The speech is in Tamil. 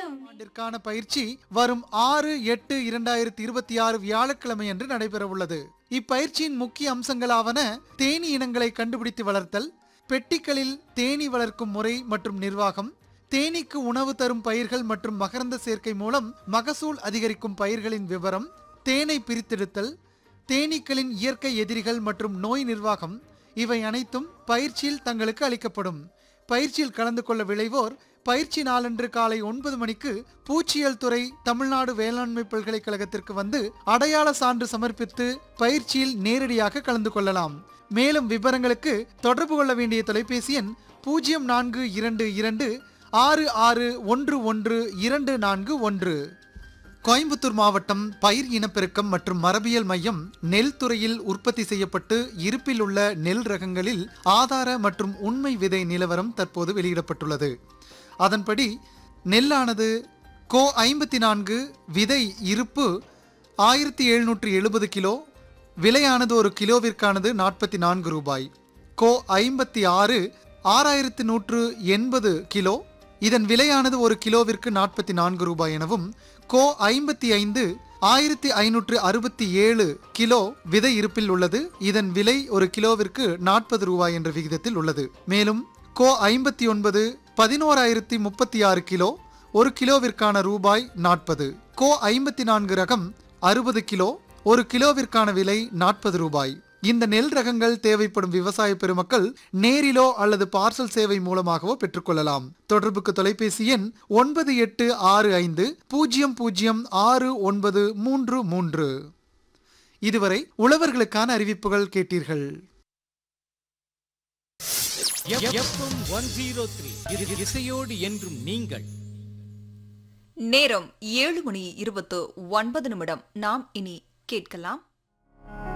ஆண்டிற்கான பயிற்சி வரும் ஆறு எட்டு இரண்டாயிரத்தி இருபத்தி ஆறு வியாழக்கிழமை அன்று நடைபெறவுள்ளது இப்பயிற்சியின் முக்கிய அம்சங்களாவன தேனீ இனங்களை கண்டுபிடித்து வளர்த்தல் பெட்டிகளில் தேனீ வளர்க்கும் முறை மற்றும் நிர்வாகம் தேனீக்கு உணவு தரும் பயிர்கள் மற்றும் மகரந்த சேர்க்கை மூலம் மகசூல் அதிகரிக்கும் பயிர்களின் விவரம் தேனை பிரித்தெடுத்தல் தேனீக்களின் இயற்கை எதிரிகள் மற்றும் நோய் நிர்வாகம் இவை அனைத்தும் பயிற்சியில் தங்களுக்கு அளிக்கப்படும் பயிற்சியில் கலந்து கொள்ள விளைவோர் பயிற்சி நாளன்று காலை ஒன்பது மணிக்கு பூச்சியியல் துறை தமிழ்நாடு வேளாண்மை பல்கலைக்கழகத்திற்கு வந்து அடையாள சான்று சமர்ப்பித்து பயிற்சியில் நேரடியாக கலந்து கொள்ளலாம் மேலும் விவரங்களுக்கு தொடர்பு கொள்ள வேண்டிய தொலைபேசி எண் பூஜ்ஜியம் நான்கு இரண்டு இரண்டு ஆறு ஆறு ஒன்று ஒன்று இரண்டு நான்கு ஒன்று கோயம்புத்தூர் மாவட்டம் பயிர் இனப்பெருக்கம் மற்றும் மரபியல் மையம் நெல் துறையில் உற்பத்தி செய்யப்பட்டு இருப்பில் உள்ள நெல் ரகங்களில் ஆதார மற்றும் உண்மை விதை நிலவரம் தற்போது வெளியிடப்பட்டுள்ளது அதன்படி நெல்லானது கோ ஐம்பத்தி நான்கு விதை இருப்பு ஆயிரத்தி எழுநூற்றி எழுபது கிலோ விலையானது ஒரு கிலோவிற்கானது நாற்பத்தி நான்கு ரூபாய் கோ ஐம்பத்தி ஆறு ஆறாயிரத்து நூற்று எண்பது கிலோ இதன் விலையானது ஒரு கிலோவிற்கு நாற்பத்தி நான்கு ரூபாய் எனவும் கோ ஐம்பத்தி ஐந்து ஆயிரத்தி ஐநூற்று அறுபத்தி ஏழு கிலோ விதை இருப்பில் உள்ளது இதன் விலை ஒரு கிலோவிற்கு நாற்பது ரூபாய் என்ற விகிதத்தில் உள்ளது மேலும் கோ ஐம்பத்தி ஒன்பது பதினோராயிரத்தி முப்பத்தி ஆறு கிலோ ஒரு கிலோவிற்கான ரூபாய் நாற்பது கோ ஐம்பத்தி நான்கு ரகம் அறுபது கிலோ ஒரு கிலோவிற்கான விலை நாற்பது ரூபாய் இந்த நெல் ரகங்கள் தேவைப்படும் விவசாய பெருமக்கள் நேரிலோ அல்லது பார்சல் சேவை மூலமாகவோ பெற்றுக்கொள்ளலாம் தொடர்புக்கு தொலைபேசி எண் ஒன்பது எட்டு ஆறு ஐந்து பூஜ்ஜியம் பூஜ்ஜியம் ஆறு ஒன்பது மூன்று மூன்று இதுவரை உழவர்களுக்கான அறிவிப்புகள் கேட்டீர்கள் எஃப்எம் ஒன் ஜீரோ த்ரீ இசையோடு என்றும் நீங்கள் நேரம் ஏழு மணி இருபத்து ஒன்பது நிமிடம் நாம் இனி கேட்கலாம்